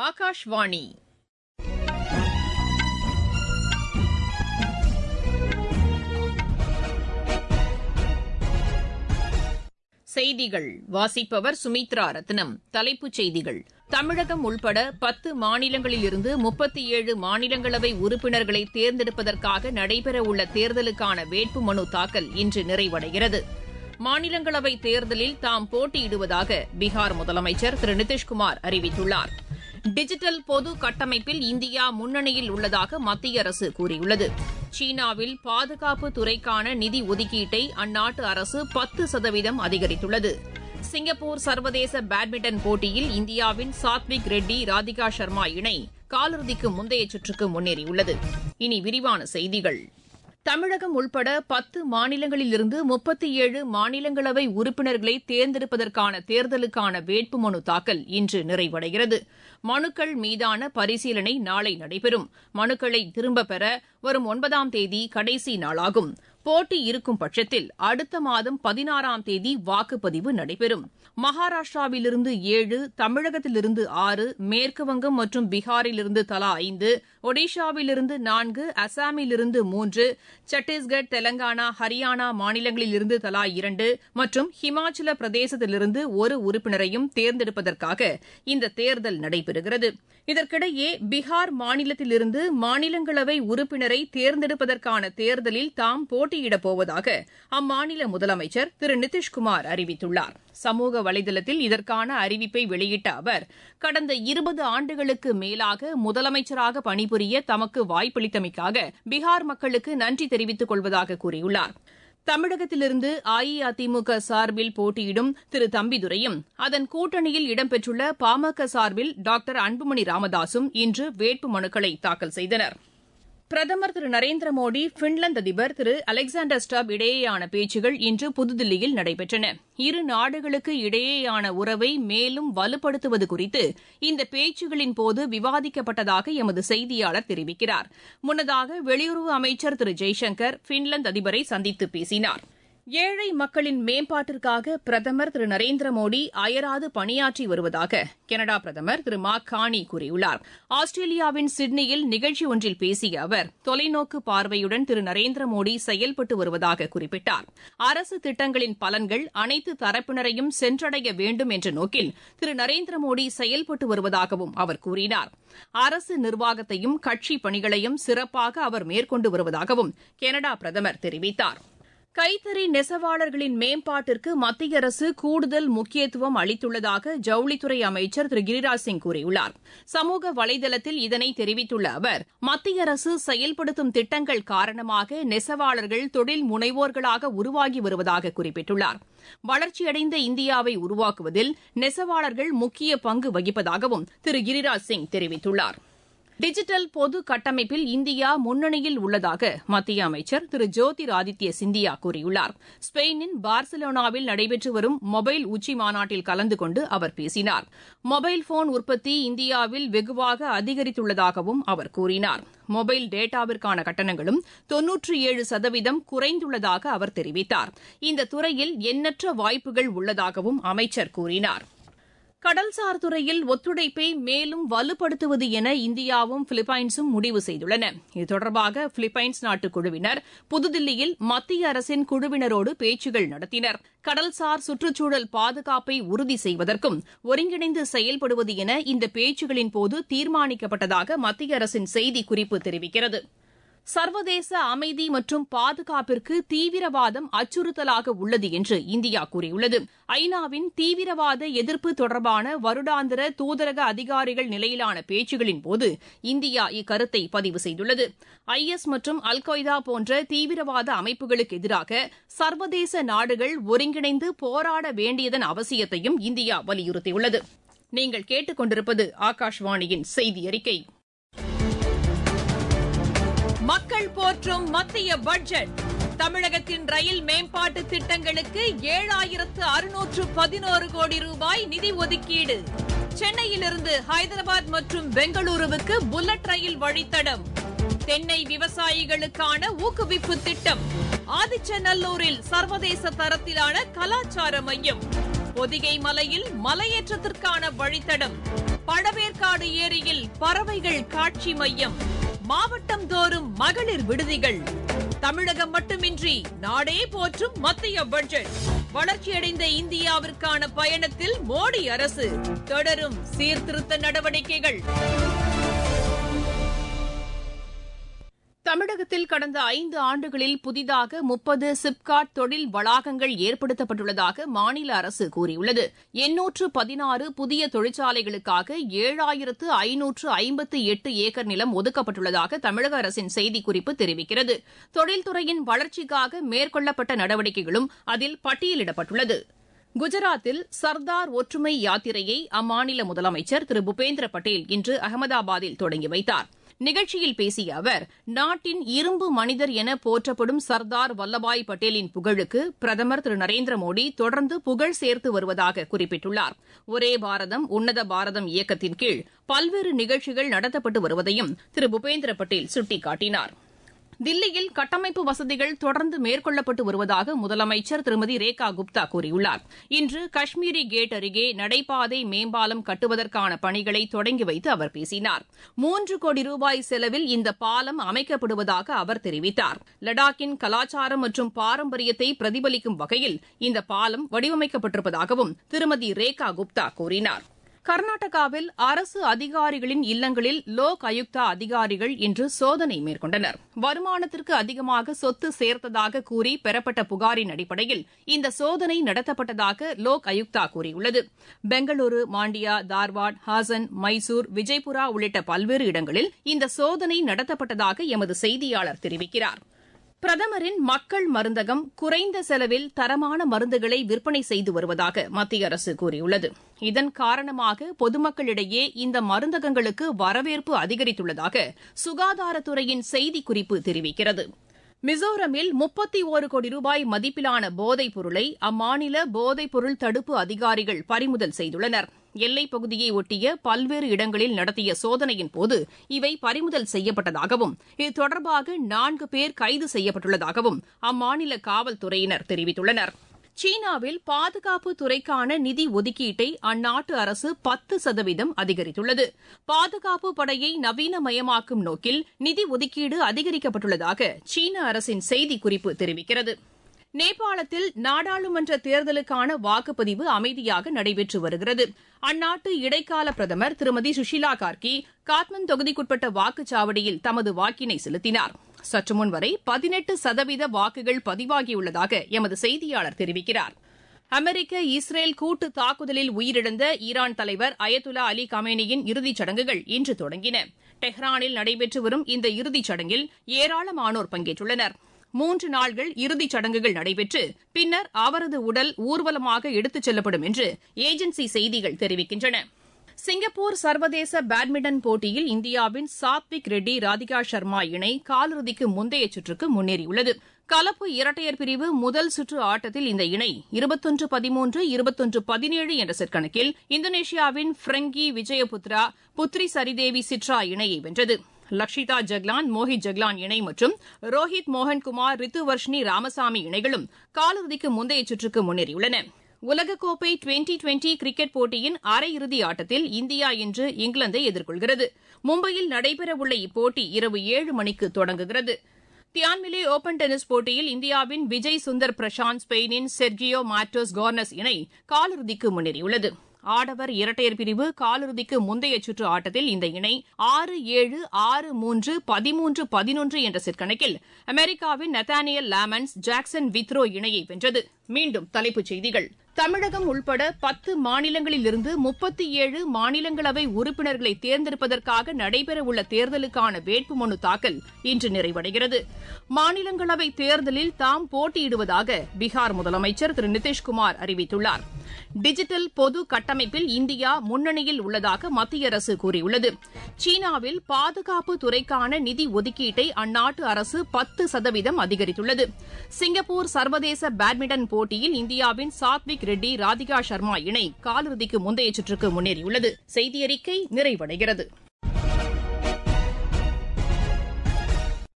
ஆகாஷ்வாணி செய்திகள் வாசிப்பவர் சுமித்ரா ரத்னம் தலைப்புச் செய்திகள் தமிழகம் உள்பட பத்து மாநிலங்களிலிருந்து முப்பத்தி ஏழு மாநிலங்களவை உறுப்பினர்களை தேர்ந்தெடுப்பதற்காக நடைபெறவுள்ள தேர்தலுக்கான வேட்புமனு தாக்கல் இன்று நிறைவடைகிறது மாநிலங்களவை தேர்தலில் தாம் போட்டியிடுவதாக பீகார் முதலமைச்சர் திரு நிதிஷ்குமார் அறிவித்துள்ளார் டிஜிட்டல் பொது கட்டமைப்பில் இந்தியா முன்னணியில் உள்ளதாக மத்திய அரசு கூறியுள்ளது சீனாவில் பாதுகாப்பு துறைக்கான நிதி ஒதுக்கீட்டை அந்நாட்டு அரசு பத்து சதவீதம் அதிகரித்துள்ளது சிங்கப்பூர் சர்வதேச பேட்மிண்டன் போட்டியில் இந்தியாவின் சாத்விக் ரெட்டி ராதிகா சர்மா இணை காலிறுதிக்கு முந்தைய சுற்றுக்கு முன்னேறியுள்ளது இனி விரிவான செய்திகள் தமிழகம் உள்பட பத்து மாநிலங்களிலிருந்து முப்பத்தி ஏழு மாநிலங்களவை உறுப்பினர்களை தேர்ந்தெடுப்பதற்கான தேர்தலுக்கான வேட்புமனு தாக்கல் இன்று நிறைவடைகிறது மனுக்கள் மீதான பரிசீலனை நாளை நடைபெறும் மனுக்களை திரும்பப் பெற வரும் ஒன்பதாம் தேதி கடைசி நாளாகும் போட்டி இருக்கும் பட்சத்தில் அடுத்த மாதம் பதினாறாம் தேதி வாக்குப்பதிவு நடைபெறும் மகாராஷ்டிராவிலிருந்து ஏழு தமிழகத்திலிருந்து ஆறு மேற்குவங்கம் மற்றும் பீகாரிலிருந்து தலா ஐந்து ஒடிஷாவிலிருந்து நான்கு அசாமிலிருந்து மூன்று சத்தீஸ்கர் தெலங்கானா ஹரியானா மாநிலங்களிலிருந்து தலா இரண்டு மற்றும் ஹிமாச்சல பிரதேசத்திலிருந்து ஒரு உறுப்பினரையும் தேர்ந்தெடுப்பதற்காக இந்த தேர்தல் நடைபெறுகிறது இதற்கிடையே பீகார் மாநிலத்திலிருந்து மாநிலங்களவை உறுப்பினரை தேர்ந்தெடுப்பதற்கான தேர்தலில் தாம் போட்டியிடப் போவதாக அம்மாநில முதலமைச்சர் திரு நிதிஷ்குமார் அறிவித்துள்ளார் சமூக வலைதளத்தில் இதற்கான அறிவிப்பை வெளியிட்ட அவர் கடந்த இருபது ஆண்டுகளுக்கு மேலாக முதலமைச்சராக பணிபுரிய தமக்கு வாய்ப்பளித்தமைக்காக பீகார் மக்களுக்கு நன்றி தெரிவித்துக் கொள்வதாக கூறியுள்ளார் தமிழகத்திலிருந்து அஇஅதிமுக சார்பில் போட்டியிடும் திரு தம்பிதுரையும் அதன் கூட்டணியில் இடம்பெற்றுள்ள பாமக சார்பில் டாக்டர் அன்புமணி ராமதாசும் இன்று வேட்பு மனுக்களை தாக்கல் செய்தனர் பிரதமர் திரு நரேந்திர மோடி பின்லாந்து அதிபர் திரு அலெக்சாண்டர் ஸ்டாப் இடையேயான பேச்சுகள் இன்று புதுதில்லியில் நடைபெற்றன இரு நாடுகளுக்கு இடையேயான உறவை மேலும் வலுப்படுத்துவது குறித்து இந்த பேச்சுகளின் போது விவாதிக்கப்பட்டதாக எமது செய்தியாளர் தெரிவிக்கிறார் முன்னதாக வெளியுறவு அமைச்சர் திரு ஜெய்சங்கர் பின்லாந்து அதிபரை சந்தித்து பேசினார் ஏழை மக்களின் மேம்பாட்டிற்காக பிரதமர் திரு நரேந்திர மோடி அயராது பணியாற்றி வருவதாக கனடா பிரதமர் திரு மா கானி கூறியுள்ளார் ஆஸ்திரேலியாவின் சிட்னியில் நிகழ்ச்சி ஒன்றில் பேசிய அவர் தொலைநோக்கு பார்வையுடன் திரு நரேந்திர மோடி செயல்பட்டு வருவதாக குறிப்பிட்டார் அரசு திட்டங்களின் பலன்கள் அனைத்து தரப்பினரையும் சென்றடைய வேண்டும் என்ற நோக்கில் திரு நரேந்திர மோடி செயல்பட்டு வருவதாகவும் அவர் கூறினார் அரசு நிர்வாகத்தையும் கட்சி பணிகளையும் சிறப்பாக அவர் மேற்கொண்டு வருவதாகவும் கனடா பிரதமர் தெரிவித்தார் கைத்தறி நெசவாளர்களின் மேம்பாட்டிற்கு மத்திய அரசு கூடுதல் முக்கியத்துவம் அளித்துள்ளதாக ஜவுளித்துறை அமைச்சர் திரு கிரிராஜ் சிங் கூறியுள்ளார் சமூக வலைதளத்தில் இதனை தெரிவித்துள்ள அவர் மத்திய அரசு செயல்படுத்தும் திட்டங்கள் காரணமாக நெசவாளர்கள் தொழில் முனைவோர்களாக உருவாகி வருவதாக குறிப்பிட்டுள்ளார் வளர்ச்சியடைந்த இந்தியாவை உருவாக்குவதில் நெசவாளர்கள் முக்கிய பங்கு வகிப்பதாகவும் திரு கிரிராஜ் சிங் தெரிவித்துள்ளாா் டிஜிட்டல் பொது கட்டமைப்பில் இந்தியா முன்னணியில் உள்ளதாக மத்திய அமைச்சர் திரு ஜோதிர் ஆதித்ய சிந்தியா கூறியுள்ளார் ஸ்பெயினின் பார்சிலோனாவில் நடைபெற்று வரும் மொபைல் உச்சி மாநாட்டில் கலந்து கொண்டு அவர் பேசினார் மொபைல் போன் உற்பத்தி இந்தியாவில் வெகுவாக அதிகரித்துள்ளதாகவும் அவர் கூறினார் மொபைல் டேட்டாவிற்கான கட்டணங்களும் தொன்னூற்றி ஏழு சதவீதம் குறைந்துள்ளதாக அவர் தெரிவித்தார் இந்த துறையில் எண்ணற்ற வாய்ப்புகள் உள்ளதாகவும் அமைச்சர் கூறினார் கடல்சார் துறையில் ஒத்துழைப்பை மேலும் வலுப்படுத்துவது என இந்தியாவும் பிலிப்பைன்ஸும் முடிவு செய்துள்ளன இது தொடர்பாக பிலிப்பைன்ஸ் நாட்டு குழுவினர் புதுதில்லியில் மத்திய அரசின் குழுவினரோடு பேச்சுகள் நடத்தினர் கடல்சார் சுற்றுச்சூழல் பாதுகாப்பை உறுதி செய்வதற்கும் ஒருங்கிணைந்து செயல்படுவது என இந்த பேச்சுகளின் போது தீர்மானிக்கப்பட்டதாக மத்திய அரசின் செய்திக்குறிப்பு தெரிவிக்கிறது சர்வதேச அமைதி மற்றும் பாதுகாப்பிற்கு தீவிரவாதம் அச்சுறுத்தலாக உள்ளது என்று இந்தியா கூறியுள்ளது ஐநாவின் தீவிரவாத எதிர்ப்பு தொடர்பான வருடாந்திர தூதரக அதிகாரிகள் நிலையிலான பேச்சுகளின் போது இந்தியா இக்கருத்தை பதிவு செய்துள்ளது ஐ எஸ் மற்றும் அல் கொய்தா போன்ற தீவிரவாத அமைப்புகளுக்கு எதிராக சர்வதேச நாடுகள் ஒருங்கிணைந்து போராட வேண்டியதன் அவசியத்தையும் இந்தியா வலியுறுத்தியுள்ளது நீங்கள் கேட்டுக்கொண்டிருப்பது ஆகாஷ்வாணியின் செய்தி அறிக்கை மக்கள் போற்றும் மத்திய பட்ஜெட் தமிழகத்தின் ரயில் மேம்பாட்டு திட்டங்களுக்கு ஏழாயிரத்து அறுநூற்று பதினோரு கோடி ரூபாய் நிதி ஒதுக்கீடு சென்னையிலிருந்து ஹைதராபாத் மற்றும் பெங்களூருவுக்கு புல்லட் ரயில் வழித்தடம் தென்னை விவசாயிகளுக்கான ஊக்குவிப்பு திட்டம் ஆதிச்சநல்லூரில் சர்வதேச தரத்திலான கலாச்சார மையம் பொதிகை மலையில் மலையேற்றத்திற்கான வழித்தடம் பழவேற்காடு ஏரியில் பறவைகள் காட்சி மையம் மாவட்டம் தோறும் மகளிர் விடுதிகள் தமிழகம் மட்டுமின்றி நாடே போற்றும் மத்திய பட்ஜெட் வளர்ச்சியடைந்த இந்தியாவிற்கான பயணத்தில் மோடி அரசு தொடரும் சீர்திருத்த நடவடிக்கைகள் தமிழகத்தில் கடந்த ஐந்து ஆண்டுகளில் புதிதாக முப்பது சிப்காட் தொழில் வளாகங்கள் ஏற்படுத்தப்பட்டுள்ளதாக மாநில அரசு கூறியுள்ளது எண்ணூற்று பதினாறு புதிய தொழிற்சாலைகளுக்காக ஏழாயிரத்து ஐநூற்று ஐம்பத்து எட்டு ஏக்கர் நிலம் ஒதுக்கப்பட்டுள்ளதாக தமிழக அரசின் செய்திக்குறிப்பு தெரிவிக்கிறது தொழில்துறையின் வளர்ச்சிக்காக மேற்கொள்ளப்பட்ட நடவடிக்கைகளும் அதில் பட்டியலிடப்பட்டுள்ளது குஜராத்தில் சர்தார் ஒற்றுமை யாத்திரையை அம்மாநில முதலமைச்சர் திரு பூபேந்திர பட்டேல் இன்று அகமதாபாத்தில் தொடங்கி வைத்தார் நிகழ்ச்சியில் பேசிய அவர் நாட்டின் இரும்பு மனிதர் என போற்றப்படும் சர்தார் வல்லபாய் பட்டேலின் புகழுக்கு பிரதமர் திரு நரேந்திர மோடி தொடர்ந்து புகழ் சேர்த்து வருவதாக குறிப்பிட்டுள்ளார் ஒரே பாரதம் உன்னத பாரதம் இயக்கத்தின் கீழ் பல்வேறு நிகழ்ச்சிகள் நடத்தப்பட்டு வருவதையும் திரு பூபேந்திர பட்டேல் சுட்டிக்காட்டினார் தில்லியில் கட்டமைப்பு வசதிகள் தொடர்ந்து மேற்கொள்ளப்பட்டு வருவதாக முதலமைச்சர் திருமதி ரேகா குப்தா கூறியுள்ளார் இன்று காஷ்மீரி கேட் அருகே நடைபாதை மேம்பாலம் கட்டுவதற்கான பணிகளை தொடங்கி வைத்து அவர் பேசினார் மூன்று கோடி ரூபாய் செலவில் இந்த பாலம் அமைக்கப்படுவதாக அவர் தெரிவித்தார் லடாக்கின் கலாச்சாரம் மற்றும் பாரம்பரியத்தை பிரதிபலிக்கும் வகையில் இந்த பாலம் வடிவமைக்கப்பட்டிருப்பதாகவும் திருமதி ரேகா குப்தா கூறினார் கர்நாடகாவில் அரசு அதிகாரிகளின் இல்லங்களில் லோக் ஆயுக்தா அதிகாரிகள் இன்று சோதனை மேற்கொண்டனர் வருமானத்திற்கு அதிகமாக சொத்து சேர்த்ததாக கூறி பெறப்பட்ட புகாரின் அடிப்படையில் இந்த சோதனை நடத்தப்பட்டதாக லோக் ஆயுக்தா கூறியுள்ளது பெங்களூரு மாண்டியா தார்வாட் ஹாசன் மைசூர் விஜய்புரா உள்ளிட்ட பல்வேறு இடங்களில் இந்த சோதனை நடத்தப்பட்டதாக எமது செய்தியாளர் தெரிவிக்கிறார் பிரதமரின் மக்கள் மருந்தகம் குறைந்த செலவில் தரமான மருந்துகளை விற்பனை செய்து வருவதாக மத்திய அரசு கூறியுள்ளது இதன் காரணமாக பொதுமக்களிடையே இந்த மருந்தகங்களுக்கு வரவேற்பு அதிகரித்துள்ளதாக சுகாதாரத்துறையின் செய்திக்குறிப்பு தெரிவிக்கிறது மிசோரமில் முப்பத்தி ஒரு கோடி ரூபாய் மதிப்பிலான போதைப் பொருளை அம்மாநில போதைப் பொருள் தடுப்பு அதிகாரிகள் பறிமுதல் செய்துள்ளனர் எல்லைப் பகுதியை ஒட்டிய பல்வேறு இடங்களில் நடத்திய சோதனையின் போது இவை பறிமுதல் செய்யப்பட்டதாகவும் இது தொடர்பாக நான்கு பேர் கைது செய்யப்பட்டுள்ளதாகவும் அம்மாநில காவல்துறையினர் தெரிவித்துள்ளனர் சீனாவில் பாதுகாப்பு துறைக்கான நிதி ஒதுக்கீட்டை அந்நாட்டு அரசு பத்து சதவீதம் அதிகரித்துள்ளது பாதுகாப்பு படையை நவீனமயமாக்கும் நோக்கில் நிதி ஒதுக்கீடு அதிகரிக்கப்பட்டுள்ளதாக சீன அரசின் செய்திக்குறிப்பு தெரிவிக்கிறது நேபாளத்தில் நாடாளுமன்ற தேர்தலுக்கான வாக்குப்பதிவு அமைதியாக நடைபெற்று வருகிறது அந்நாட்டு இடைக்கால பிரதமர் திருமதி சுஷிலா கார்கி காட்மண்ட் தொகுதிக்குட்பட்ட வாக்குச்சாவடியில் தமது வாக்கினை செலுத்தினார் சற்று முன் வரை பதினெட்டு சதவீத வாக்குகள் பதிவாகியுள்ளதாக எமது செய்தியாளர் தெரிவிக்கிறார் அமெரிக்க இஸ்ரேல் கூட்டு தாக்குதலில் உயிரிழந்த ஈரான் தலைவர் அயத்துல்லா அலி கமேனியின் இறுதிச் சடங்குகள் இன்று தொடங்கின டெஹ்ரானில் நடைபெற்று வரும் இந்த இறுதிச் சடங்கில் ஏராளமானோர் பங்கேற்றுள்ளனர் மூன்று நாள்கள் இறுதிச் சடங்குகள் நடைபெற்று பின்னர் அவரது உடல் ஊர்வலமாக எடுத்துச் செல்லப்படும் என்று ஏஜென்சி செய்திகள் தெரிவிக்கின்றன சிங்கப்பூர் சர்வதேச பேட்மிண்டன் போட்டியில் இந்தியாவின் சாத்விக் ரெட்டி ராதிகா சர்மா இணை காலிறுதிக்கு முந்தைய சுற்றுக்கு முன்னேறியுள்ளது கலப்பு இரட்டையர் பிரிவு முதல் சுற்று ஆட்டத்தில் இந்த இணை இருபத்தொன்று பதிமூன்று இருபத்தொன்று பதினேழு என்ற செட் கணக்கில் இந்தோனேஷியாவின் ஃப்ரெங்கி விஜயபுத்ரா புத்ரி சரிதேவி சிட்ரா இணையை வென்றது லக்ஷிதா ஜக்லான் மோஹித் ஜக்லான் இணை மற்றும் ரோஹித் மோகன்குமார் ரித்துவர்ஷினி ராமசாமி இணைகளும் காலிறுதிக்கு முந்தைய சுற்றுக்கு முன்னேறியுள்ளன உலகக்கோப்பை டுவெண்டி டுவெண்டி கிரிக்கெட் போட்டியின் அரையிறுதி ஆட்டத்தில் இந்தியா இன்று இங்கிலாந்தை எதிர்கொள்கிறது மும்பையில் நடைபெறவுள்ள இப்போட்டி இரவு ஏழு மணிக்கு தொடங்குகிறது தியான்மிலே ஓபன் டென்னிஸ் போட்டியில் இந்தியாவின் விஜய் சுந்தர் பிரசாந்த் ஸ்பெயினின் செர்கியோ மாட்டோஸ் கார்னஸ் இணை காலிறுதிக்கு முன்னேறியுள்ளது ஆடவர் இரட்டையர் பிரிவு காலிறுதிக்கு முந்தைய சுற்று ஆட்டத்தில் இந்த இணை ஆறு ஏழு ஆறு மூன்று பதிமூன்று பதினொன்று என்ற செட் கணக்கில் அமெரிக்காவின் நத்தானியல் லாமன்ஸ் ஜாக்சன் வித்ரோ இணையை வென்றது மீண்டும் தலைப்புச் செய்திகள் தமிழகம் உள்பட பத்து மாநிலங்களிலிருந்து முப்பத்தி ஏழு மாநிலங்களவை உறுப்பினர்களை தேர்ந்தெடுப்பதற்காக நடைபெறவுள்ள தேர்தலுக்கான வேட்புமனு தாக்கல் இன்று நிறைவடைகிறது மாநிலங்களவை தேர்தலில் தாம் போட்டியிடுவதாக பீகார் முதலமைச்சர் திரு நிதிஷ்குமார் அறிவித்துள்ளார் டிஜிட்டல் பொது கட்டமைப்பில் இந்தியா முன்னணியில் உள்ளதாக மத்திய அரசு கூறியுள்ளது சீனாவில் பாதுகாப்பு துறைக்கான நிதி ஒதுக்கீட்டை அந்நாட்டு அரசு பத்து சதவீதம் அதிகரித்துள்ளது சிங்கப்பூர் சர்வதேச பேட்மிண்டன் போட்டியில் இந்தியாவின் சாத்விக் ரெட்டி ராதிகா சர்மா இணை காலிறுதிக்கு முந்தைய சுற்றுக்கு முன்னேறியுள்ளது செய்தியறிக்கை நிறைவடைகிறது